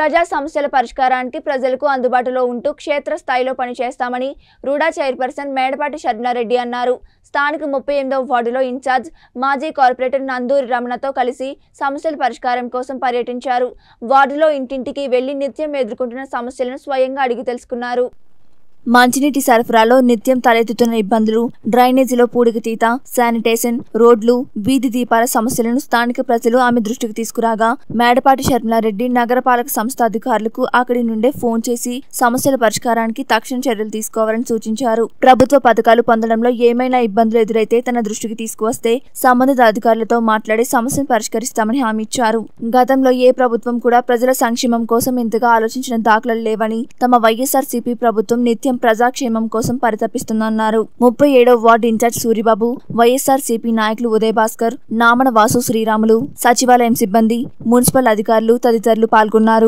ప్రజా సమస్యల పరిష్కారానికి ప్రజలకు అందుబాటులో ఉంటూ క్షేత్రస్థాయిలో పనిచేస్తామని రూడా చైర్పర్సన్ మేడపాటి షర్మిలారెడ్డి అన్నారు స్థానిక ముప్పై ఎనిమిదవ వార్డులో ఇన్ఛార్జ్ మాజీ కార్పొరేటర్ నందూరి రమణతో కలిసి సమస్యల పరిష్కారం కోసం పర్యటించారు వార్డులో ఇంటింటికి వెళ్లి నిత్యం ఎదుర్కొంటున్న సమస్యలను స్వయంగా అడిగి తెలుసుకున్నారు మంచినీటి సరఫరాలో నిత్యం తలెత్తుతున్న ఇబ్బందులు డ్రైనేజీలో పూడికతీత శానిటేషన్ రోడ్లు వీధి దీపాల సమస్యలను స్థానిక ప్రజలు ఆమె దృష్టికి తీసుకురాగా మేడపాటి షర్మిలారెడ్డి నగరపాలక సంస్థ అధికారులకు అక్కడి నుండే ఫోన్ చేసి సమస్యల పరిష్కారానికి తక్షణ చర్యలు తీసుకోవాలని సూచించారు ప్రభుత్వ పథకాలు పొందడంలో ఏమైనా ఇబ్బందులు ఎదురైతే తన దృష్టికి తీసుకువస్తే సంబంధిత అధికారులతో మాట్లాడి సమస్యను పరిష్కరిస్తామని హామీ ఇచ్చారు గతంలో ఏ ప్రభుత్వం కూడా ప్రజల సంక్షేమం కోసం ఇంతగా ఆలోచించిన దాఖలాలు లేవని తమ వైఎస్ఆర్ సిపి ప్రభుత్వం నిత్యం ప్రజాక్షేమం కోసం పరితపిస్తుందన్నారు ముప్పై ఏడో వార్డు ఇన్ఛార్జ్ సూరిబాబు వైఎస్ఆర్ సిపి నాయకులు ఉదయ్ భాస్కర్ నామన వాసు శ్రీరాములు సచివాలయం సిబ్బంది మున్సిపల్ అధికారులు తదితరులు పాల్గొన్నారు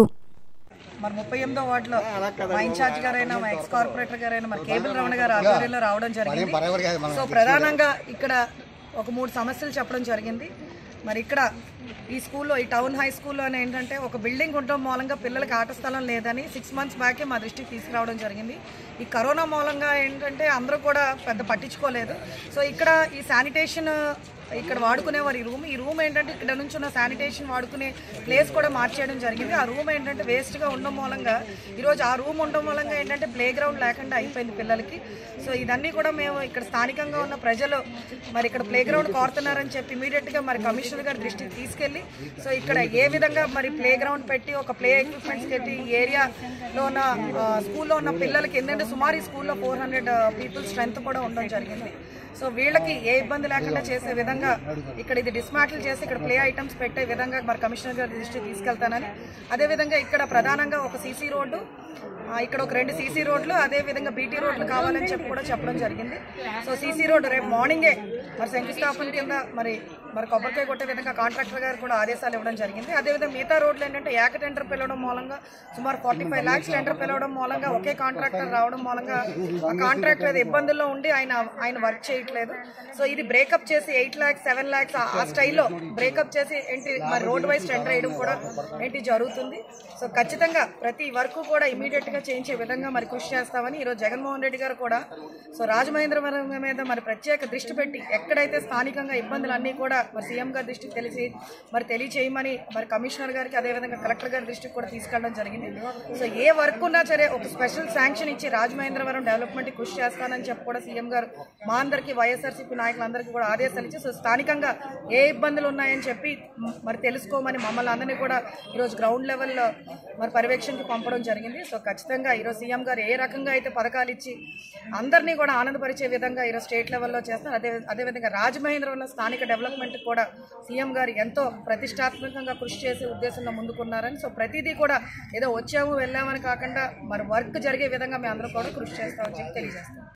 మరి ముప్పై ఎనిమిదో వార్డులో మా ఇన్ఛార్జ్ గారైనా మా ఎక్స్ కార్పొరేటర్ గారైనా మరి కేబుల్ రమణ గారు ఆధ్వర్యంలో రావడం జరిగింది సో ప్రధానంగా ఇక్కడ ఒక మూడు సమస్యలు చెప్పడం జరిగింది మరి ఇక్కడ ఈ స్కూల్లో ఈ టౌన్ హై స్కూల్లో ఏంటంటే ఒక బిల్డింగ్ ఉండడం మూలంగా పిల్లలకి ఆట స్థలం లేదని సిక్స్ మంత్స్ బ్యాకే మా దృష్టికి తీసుకురావడం జరిగింది ఈ కరోనా మూలంగా ఏంటంటే అందరూ కూడా పెద్ద పట్టించుకోలేదు సో ఇక్కడ ఈ శానిటేషన్ ఇక్కడ వాడుకునేవారు ఈ రూమ్ ఈ రూమ్ ఏంటంటే ఇక్కడ నుంచి ఉన్న శానిటేషన్ వాడుకునే ప్లేస్ కూడా మార్చేయడం జరిగింది ఆ రూమ్ ఏంటంటే వేస్ట్గా ఉండడం మూలంగా ఈరోజు ఆ రూమ్ ఉండడం మూలంగా ఏంటంటే ప్లే గ్రౌండ్ లేకుండా అయిపోయింది పిల్లలకి సో ఇదన్నీ కూడా మేము ఇక్కడ స్థానికంగా ఉన్న ప్రజలు మరి ఇక్కడ ప్లే గ్రౌండ్ కోరుతున్నారని చెప్పి ఇమీడియట్గా మరి కమిషనర్ గారి దృష్టికి తీసుకెళ్ళి సో ఇక్కడ ఏ విధంగా మరి ప్లే గ్రౌండ్ పెట్టి ఒక ప్లే ఎక్విప్మెంట్స్ పెట్టి ఈ ఏరియాలో ఉన్న ఆ, స్కూల్లో ఉన్న పిల్లలకి ఎందుకంటే సుమారు ఈ స్కూల్లో ఫోర్ హండ్రెడ్ పీపుల్ స్ట్రెంత్ కూడా ఉండడం జరిగింది సో వీళ్ళకి ఏ ఇబ్బంది లేకుండా చేసే విధంగా ఇక్కడ ఇది డిస్మాటిల్ చేసి ఇక్కడ ప్లే ఐటమ్స్ పెట్టే విధంగా మరి కమిషనర్ గారి దృష్టికి తీసుకెళ్తానని అదేవిధంగా ఇక్కడ ప్రధానంగా ఒక సీసీ రోడ్డు ఆ, ఇక్కడ ఒక రెండు సీసీ రోడ్లు అదే విధంగా బీటీ రోడ్లు కావాలని చెప్పి కూడా చెప్పడం జరిగింది సో సీసీ రోడ్డు రేపు మార్నింగే మరి శంకుస్థాపన కింద మరి మరి కొబ్బరికాయ కొట్టే విధంగా కాంట్రాక్టర్ గారు కూడా ఆదేశాలు ఇవ్వడం జరిగింది అదేవిధంగా మిగతా రోడ్లు ఏంటంటే ఏక టెండర్ పిలవడం మూలంగా సుమారు ఫార్టీ ఫైవ్ ల్యాక్స్ టెండర్ పిలవడం మూలంగా ఒకే కాంట్రాక్టర్ రావడం మూలంగా ఆ కాంట్రాక్టర్ ఏదో ఇబ్బందుల్లో ఉండి ఆయన ఆయన వర్క్ చేయట్లేదు సో ఇది బ్రేకప్ చేసి ఎయిట్ ల్యాక్స్ సెవెన్ ల్యాక్స్ ఆ స్టైల్లో బ్రేకప్ చేసి ఏంటి మరి రోడ్ వైజ్ టెండర్ వేయడం కూడా ఏంటి జరుగుతుంది సో ఖచ్చితంగా ప్రతి వర్క్ కూడా ఇమీడియట్ గా చేయించే విధంగా మరి కృషి చేస్తామని ఈరోజు జగన్మోహన్ రెడ్డి గారు కూడా సో రాజమహేంద్రవరం మీద మరి ప్రత్యేక దృష్టి పెట్టి ఎక్కడైతే స్థానికంగా ఇబ్బందులు అన్నీ కూడా మరి సీఎం గారి దృష్టికి తెలిసి మరి తెలియచేయమని మరి కమిషనర్ గారికి అదేవిధంగా కలెక్టర్ గారి దృష్టికి కూడా తీసుకెళ్ళడం జరిగింది సో ఏ వర్క్ ఉన్నా సరే ఒక స్పెషల్ శాంక్షన్ ఇచ్చి రాజమహేంద్రవరం డెవలప్మెంట్ కృషి చేస్తానని చెప్పి కూడా సీఎం గారు మా అందరికీ వైఎస్ఆర్సీపీ నాయకులందరికీ కూడా ఆదేశాలు ఇచ్చి సో స్థానికంగా ఏ ఇబ్బందులు ఉన్నాయని చెప్పి మ- మరి తెలుసుకోమని మమ్మల్ని అందరినీ కూడా ఈరోజు గ్రౌండ్ లెవెల్లో మరి పర్యవేక్షణకి పంపడం జరిగింది సో ఖచ్చితంగా ఈరోజు సీఎం గారు ఏ రకంగా అయితే పథకాలు ఇచ్చి అందరినీ కూడా ఆనందపరిచే విధంగా ఈరోజు స్టేట్ లెవెల్లో చేస్తున్నారు అదే అదేవిధంగా రాజమహేంద్రవరం స్థానిక డెవలప్మెంట్ కూడా సీఎం గారు ఎంతో ప్రతిష్టాత్మకంగా కృషి చేసే ఉద్దేశంలో ముందుకున్నారని సో ప్రతిదీ కూడా ఏదో వచ్చాము వెళ్ళామని కాకుండా మరి వర్క్ జరిగే విధంగా మేము అందరం కూడా కృషి చేస్తామని చెప్పి తెలియజేస్తాం